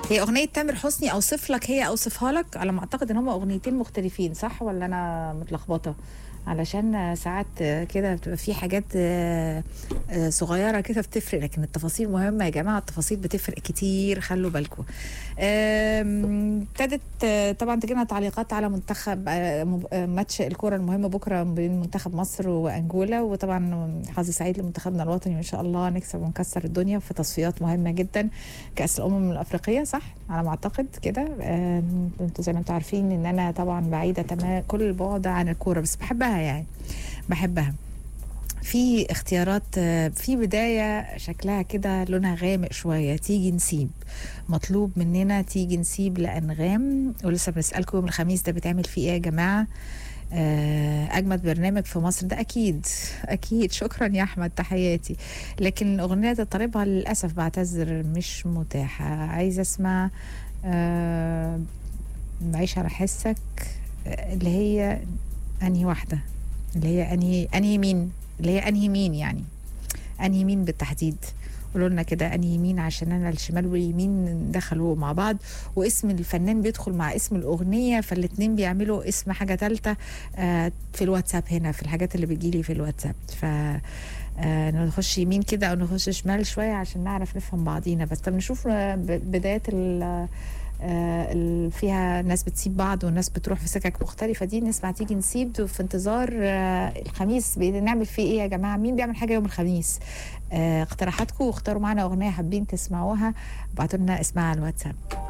هي اغنيه تامر حسني اوصف لك هي اوصفها لك على ما اعتقد ان هما اغنيتين مختلفين صح ولا انا متلخبطه علشان ساعات كده بتبقى في حاجات آه، آه، صغيره كده بتفرق لكن التفاصيل مهمه يا جماعه التفاصيل بتفرق كتير خلوا بالكم آم، ابتدت آه، طبعا تجينا تعليقات على منتخب آه، مب- آه، ماتش الكره المهمه بكره بين منتخب مصر وانجولا وطبعا حظ سعيد لمنتخبنا الوطني وان شاء الله نكسب ونكسر الدنيا في تصفيات مهمه جدا كاس الامم الافريقيه صح على ما اعتقد كده آم، انتوا زي ما انتوا عارفين ان انا طبعا بعيده تمام كل البعد عن الكوره بس بحبها يعني بحبها في اختيارات آه، في بداية شكلها كده لونها غامق شوية تيجي نسيب مطلوب مننا تيجي نسيب لأنغام ولسه بنسألكم يوم الخميس ده بيتعمل فيه ايه يا جماعة آه، أجمد برنامج في مصر ده أكيد أكيد شكرا يا أحمد تحياتي لكن أغنية طالبها للأسف بعتذر مش متاحة عايزة أسمع آه، بعيش على حسك آه، اللي هي أنهي واحدة اللي هي أنهي أنهي مين اللي هي أنهي مين يعني أنهي مين بالتحديد قولوا لنا كده أنهي مين عشان أنا الشمال واليمين دخلوا مع بعض واسم الفنان بيدخل مع اسم الأغنية فالاتنين بيعملوا اسم حاجة تالتة آه، في الواتساب هنا في الحاجات اللي بتجيلي في الواتساب ف آه، نخش يمين كده او نخش شمال شويه عشان نعرف نفهم بعضينا بس طب نشوف آه، ب- بدايه ال آه، ال- فيها ناس بتسيب بعض وناس بتروح في سكك مختلفة دي نسمع تيجي نسيب في انتظار آه، الخميس بنعمل فيه ايه يا جماعة مين بيعمل حاجة يوم الخميس آه، اقتراحاتكم واختاروا معنا اغنية حابين تسمعوها ابعتوا لنا اسمها على الواتساب